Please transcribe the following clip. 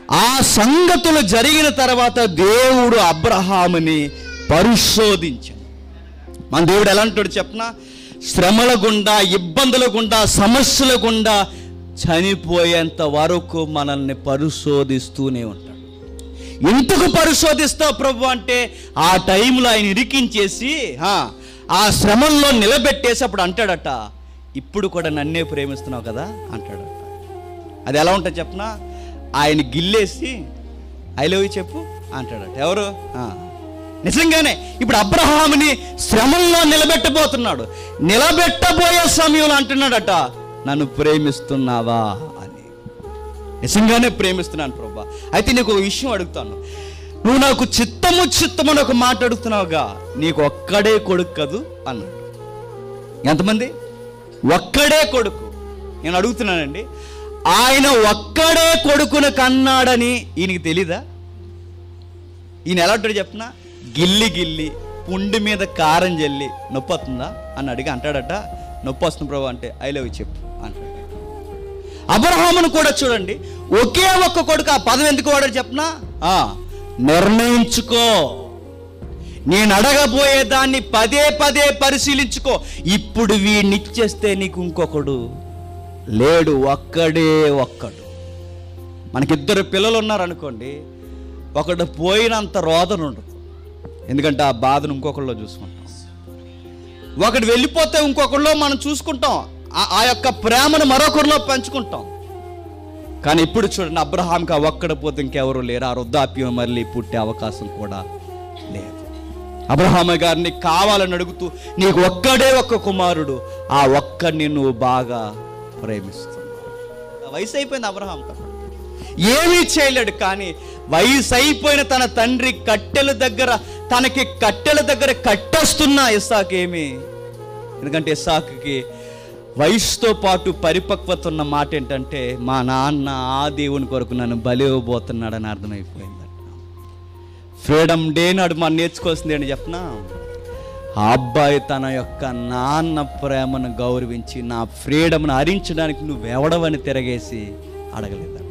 ఆ సంగతులు జరిగిన తర్వాత దేవుడు అబ్రహాముని పరిశోధించాడు మన దేవుడు ఎలా అంటాడు చెప్పనా శ్రమల గుండా ఇబ్బందుల గుండా సమస్యల గుండా చనిపోయేంత వరకు మనల్ని పరిశోధిస్తూనే ఉంటాడు ఎందుకు పరిశోధిస్తావు ప్రభు అంటే ఆ టైంలో ఆయన ఇరికించేసి ఆ, ఆ శ్రమంలో నిలబెట్టేసి అప్పుడు అంటాడట ఇప్పుడు కూడా నన్నే ప్రేమిస్తున్నావు కదా అంటాడట అది ఎలా ఉంటుంది చెప్పనా ఆయన గిల్లేసి ఐ లవ్ యూ చెప్పు అంటాడట ఎవరు ఆ. నిజంగానే ఇప్పుడు అబ్రహాముని శ్రమంలో నిలబెట్టబోతున్నాడు నిలబెట్టబోయే సమయంలో అంటున్నాడట నన్ను ప్రేమిస్తున్నావా అని నిజంగానే ప్రేమిస్తున్నాను ప్రభా అయితే నీకు ఒక విషయం అడుగుతాను నువ్వు నాకు చిత్తము చిత్తము అని ఒక మాట అడుగుతున్నావుగా నీకు ఒక్కడే కొడుకు కదూ అన్నాడు ఎంతమంది ఒక్కడే కొడుకు నేను అడుగుతున్నానండి ఆయన ఒక్కడే కొడుకును కన్నాడని ఈయనకి తెలీదా ఈయన ఎలా అంటాడు చెప్పిన గిల్లి గిల్లి పుండి మీద కారం జల్లి నొప్పి వస్తుందా అని అడిగి అంటాడట నొప్పి వస్తుంది ప్రభు అంటే ఐ లవ్ చెప్పు అంటాడు అబ్రహామును కూడా చూడండి ఒకే ఒక్క కొడుకు ఆ పదం ఎందుకు వాడాడు చెప్పనా ఆ, నిర్ణయించుకో నేను అడగబోయే దాన్ని పదే పదే పరిశీలించుకో ఇప్పుడు వీడినిచ్చేస్తే నీకు ఇంకొకడు లేడు ఒక్కడే ఒక్కడు మనకిద్దరు పిల్లలు ఉన్నారనుకోండి ఒకడు పోయినంత రోదన ఉండదు ఎందుకంటే ఆ బాధను ఇంకొకళ్ళు చూసుకుంటాం ఒకడు వెళ్ళిపోతే ఇంకొకరిలో మనం చూసుకుంటాం ఆ- ఆ యొక్క ప్రేమను మరొకరిలో పంచుకుంటాం కానీ ఇప్పుడు చూడండి అబ్రహాంకి ఆ ఒక్కడ పోతే ఇంకెవరు లేరు ఆ వృద్ధాప్యం మళ్ళీ పుట్టే అవకాశం కూడా లేదు అబ్రహామ గారిని కావాలని అడుగుతూ నీకు ఒక్కడే ఒక్క కుమారుడు ఆ ఒక్కడిని నువ్వు బాగా ప్రేమిస్తున్నావు వయసు అయిపోయింది అబ్రహాం ఏమీ చేయలేడు కానీ వయసు అయిపోయిన తన తండ్రి కట్టెల దగ్గర తనకి కట్టెల దగ్గర కట్టొస్తున్న ఇస్సాకు ఏమి ఎందుకంటే ఇస్సాకుకి వయసుతో పాటు పరిపక్వత ఉన్న మాట ఏంటంటే మా నాన్న ఆ దేవుని కొరకు నన్ను బలి ఇవ్వబోతున్నాడని అర్థమైపోయిందట ఫ్రీడమ్ డే నాడు మనం నేర్చుకోవాల్సింది ఏంటి చెప్పనా ఆ అబ్బాయి తన యొక్క నాన్న ప్రేమను గౌరవించి నా ఫ్రీడమ్ను హరించడానికి నువ్వు ఎవడవని తిరగేసి అడగలేదట